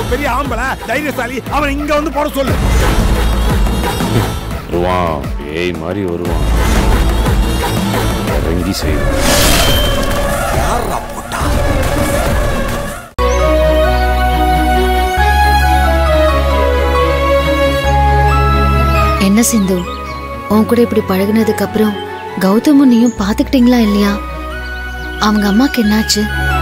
அவன் பெரிய ஆம்பளை தைரியசாலி அவன் இங்க வந்து போட சொல்லு வருவான் பேய் மாதிரி வருவான் இறங்கி செய்வான் யாரா போட்டா என்ன சிந்து உன் கூட இப்படி பழகுனதுக்கு அப்புறம் கௌதமும் நீயும் பாத்துக்கிட்டீங்களா இல்லையா அவங்க அம்மாக்கு என்னாச்சு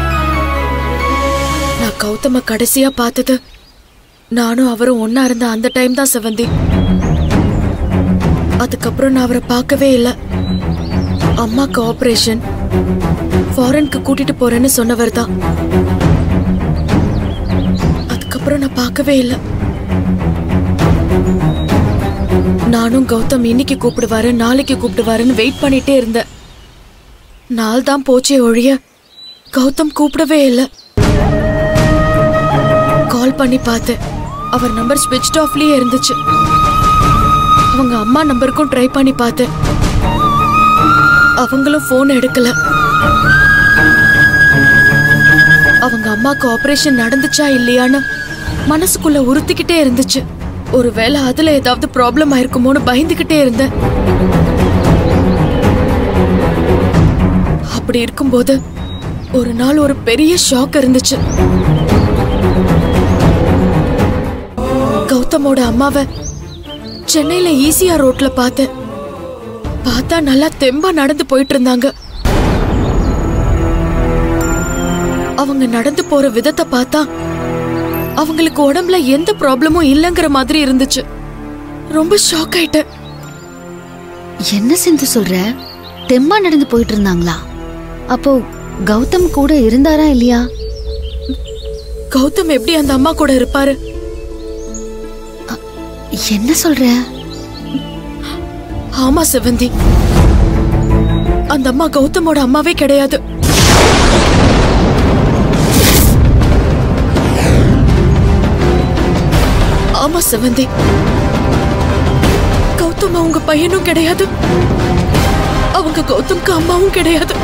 நான் கௌதம கடைசியா பார்த்தது நானும் அவரும் ஒண்ணா இருந்த அந்த டைம் தான் செவந்தி அதுக்கப்புறம் நான் அவரை பார்க்கவே இல்லை அம்மாக்கு ஆபரேஷன் ஃபாரின்க்கு கூட்டிட்டு போறேன்னு சொன்னவர் தான் அதுக்கப்புறம் நான் பார்க்கவே இல்லை நானும் கௌதம் இன்னைக்கு கூப்பிடுவாரு நாளைக்கு கூப்பிடுவாருன்னு வெயிட் பண்ணிட்டே இருந்தேன் நாள் தான் போச்சே ஒழிய கௌதம் கூப்பிடவே இல்லை கால் பண்ணி பார்த்தேன் அவர் நம்பர் ஸ்விட்ச் ஆஃப்லயே இருந்துச்சு அவங்க அம்மா நம்பருக்கும் ட்ரை பண்ணி பார்த்தேன் அவங்களும் ஃபோன் எடுக்கல அவங்க அம்மாக்கு ஆபரேஷன் நடந்துச்சா இல்லையான்னு மனசுக்குள்ள உறுத்திக்கிட்டே இருந்துச்சு ஒருவேளை அதுல ஏதாவது ப்ராப்ளம் ஆயிருக்குமோன்னு பயந்துகிட்டே இருந்தேன் அப்படி இருக்கும்போது ஒரு நாள் ஒரு பெரிய ஷாக் இருந்துச்சு கௌதமோட அம்மாவை சென்னையில ஈசிஆர் ரோட்ல பார்த்தேன் பார்த்தா நல்லா தெம்பா நடந்து போயிட்டு இருந்தாங்க அவங்க நடந்து போற விதத்தை பார்த்தா அவங்களுக்கு உடம்புல எந்த ப்ராப்ளமும் இல்லைங்கிற மாதிரி இருந்துச்சு ரொம்ப ஷாக் ஆயிட்டேன் என்ன சிந்து சொல்ற தெம்மா நடந்து போயிட்டு இருந்தாங்களா அப்போ கௌதம் கூட இருந்தாரா இல்லையா கௌதம் எப்படி அந்த அம்மா கூட இருப்பாரு என்ன சொல்ற ஆமா செவந்தி அந்த அம்மா கௌதமோட அம்மாவே கிடையாது ஆமா செவந்தி கௌதம் அவங்க பையனும் கிடையாது அவங்க கௌதம்க்கு அம்மாவும் கிடையாது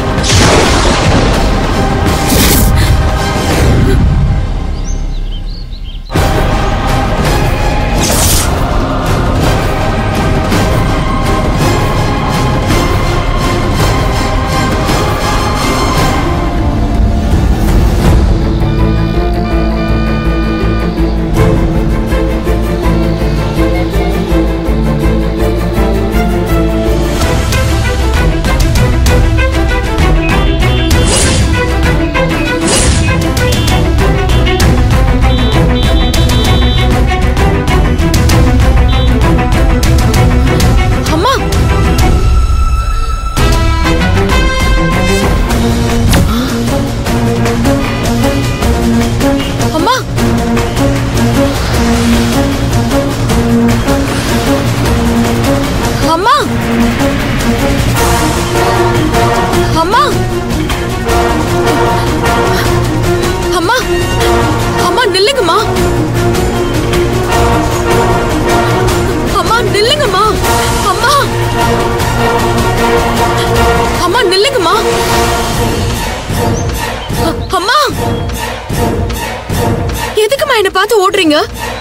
அம்மா அம்மா அம்மா அம்மா அம்மா அம்மா நில்லுங்கம்மா அம்மா நில்லுங்கம்மா அம்மா அம்மா நில்லுங்கம்மா அ- அம்மா எதுக்கும்மா என்ன பார்த்து ஓடுறீங்க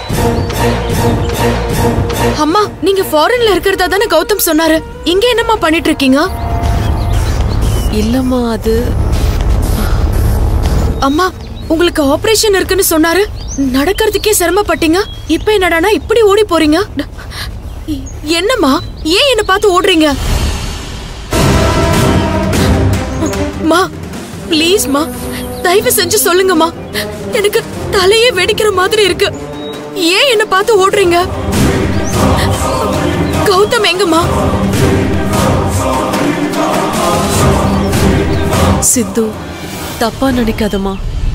அம்மா நீங்க ஃபாரின்ல இருக்கிறதா தானே கௌதம் சொன்னாரு இங்க என்னம்மா பண்ணிட்டு இருக்கீங்க இல்லம்மா அது அம்மா உங்களுக்கு ஆபரேஷன் இருக்குன்னு சொன்னாரு நடக்கிறதுக்கே சிரமப்பட்டீங்க இப்ப என்னடானா இப்படி ஓடி போறீங்க எ- என்னம்மா ஏன் என்ன பார்த்து ஓடுறீங்க மா ப்ளீஸ் மா தயவு செஞ்சு சொல்லுங்கம்மா எனக்கு தலையே வெடிக்கிற மாதிரி இருக்கு ஏன் என்ன பார்த்து ஓடுறீங்க கௌதம் எங்கம்மா சித்து தப்பா நினைக்காதம்மா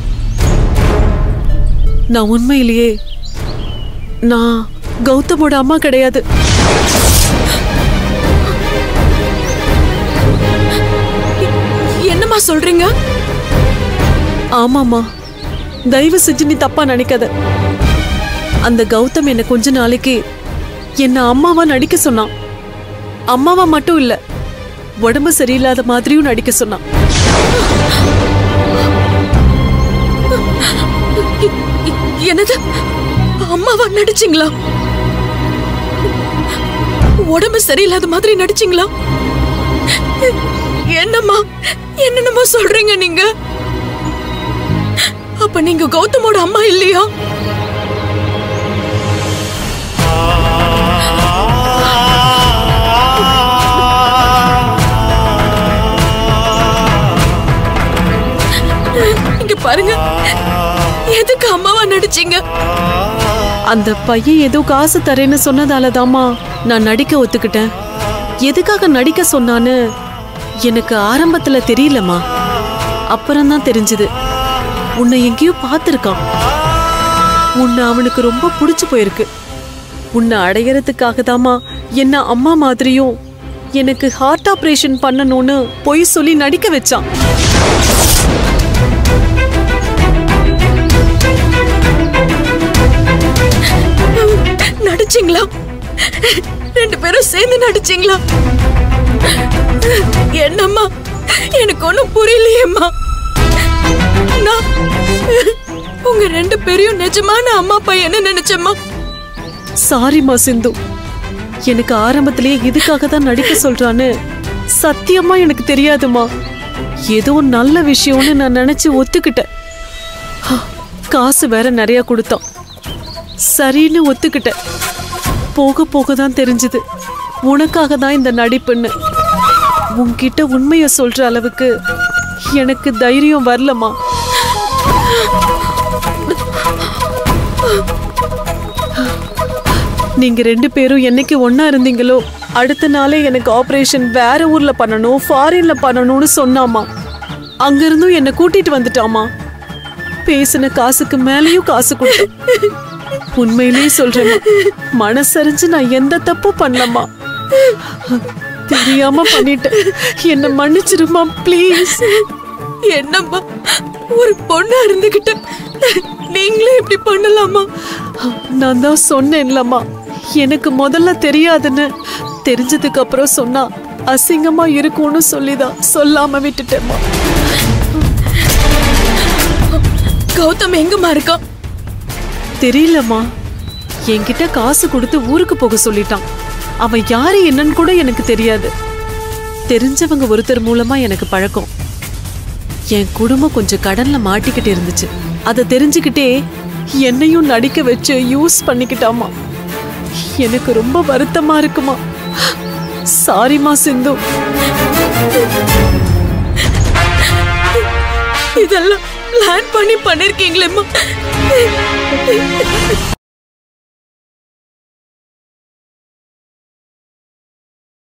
நான் உண்மையிலேயே நான் கௌதமோட அம்மா கிடையாது என்னம்மா சொல்றீங்க ஆமாம்மா தயவு செஞ்சு நீ தப்பா நினைக்காத அந்த கௌதம் என்ன கொஞ்ச நாளைக்கு என்ன அம்மாவா நடிக்க சொன்னான் அம்மாவா மட்டும் இல்ல உடம்பு சரியில்லாத மாதிரியும் நடிக்க சொன்னான் எ- எ- என்னது அம்மாவா நடிச்சீங்களா உடம்பு சரியில்லாத மாதிரி நடிச்சீங்களா என்னம்மா என்னென்னமோ சொல்றீங்க நீங்க அப்ப நீங்க கௌதமோட அம்மா இல்லையா இங்க பாருங்க எதுக்கு அம்மாவா நடிச்சீங்க அந்த பையன் ஏதோ காசு தரேன்னு சொன்னதால தாமா நான் நடிக்க ஒத்துக்கிட்டேன் எதுக்காக நடிக்க சொன்னான்னு எனக்கு ஆரம்பத்துல தெரியலம்மா அப்புறம்தான் தெரிஞ்சது உன்னை எங்கேயோ பார்த்துருக்கான் உன்னை அவனுக்கு ரொம்ப பிடிச்சு போயிருக்கு உன்னை அடையறதுக்காக தாமா என்ன அம்மா மாதிரியும் எனக்கு ஹார்ட் ஆபரேஷன் பண்ணணும்னு பொய் சொல்லி நடிக்க வச்சான் நடிச்சீங்களா ரெண்டு பேரும் சேர்ந்து நடிச்சீங்களா என்னம்மா எனக்கு ஒண்ணும் புரியலையேம்மா நான் உங்க ரெண்டு பேரையும் நிஜமான அம்மா அப்பா என்ன நினைச்சம்மா சாரிம்மா சிந்து எனக்கு ஆரம்பத்திலேயே இதுக்காக தான் நடிக்க சொல்றான்னு சத்தியமா எனக்கு தெரியாதுமா ஏதோ நல்ல விஷயம்னு நான் நினைச்சு ஒத்துக்கிட்டேன் ஹா, காசு வேற நிறைய கொடுத்தான் சரின்னு ஒத்துக்கிட்டேன் போக போக தான் தெரிஞ்சது உனக்காக தான் இந்த நடிப்புன்னு உன்கிட்ட உண்மைய சொல்ற அளவுக்கு எனக்கு தைரியம் வரலம்மா நீங்க ரெண்டு பேரும் என்னைக்கு ஒண்ணா இருந்தீங்களோ அடுத்த நாளே எனக்கு ஆபரேஷன் வேற ஊர்ல பண்ணணும் ஃபாரின்ல பண்ணணும்னு சொன்னாமா அங்கிருந்தும் என்னை கூட்டிட்டு வந்துட்டாமா பேசின காசுக்கு மேலேயும் காசு கொடுத்தேன் உண்மையிலேயே சொல்றேன் மனசரிஞ்சு நான் எந்த தப்பும் பண்ணலம்மா தெரியாம பண்ணிட்டேன் என்ன மன்னிச்சிருமா ப்ளீஸ் என்னம்மா ஒரு பொண்ணா இருந்துகிட்டு நீங்களே இப்படி பண்ணலாமா நான் தான் சொன்னேன்லம்மா எனக்கு முதல்ல தெரியாதுன்னு தெரிஞ்சதுக்கு அப்புறம் சொன்னா அசிங்கமா இருக்கும்னு சொல்லிதான் சொல்லாம விட்டுட்டேம்மா கௌதம் எங்கம்மா இருக்கான் தெரியலம்மா என்கிட்ட காசு கொடுத்து ஊருக்கு போக சொல்லிட்டான் அவன் யாரு என்னன்னு கூட எனக்கு தெரியாது தெரிஞ்சவங்க ஒருத்தர் மூலமா எனக்கு பழக்கம் என் குடும்பம் கொஞ்சம் கடன்ல மாட்டிக்கிட்டு இருந்துச்சு அதை தெரிஞ்சுக்கிட்டே என்னையும் நடிக்க வச்சு யூஸ் பண்ணிக்கிட்டாமா எனக்கு ரொம்ப வருத்தமா இருக்குமா சாரிமா சிந்து இதெல்லாம் பிளான் பண்ணி பண்ணிருக்கீங்களேம்மா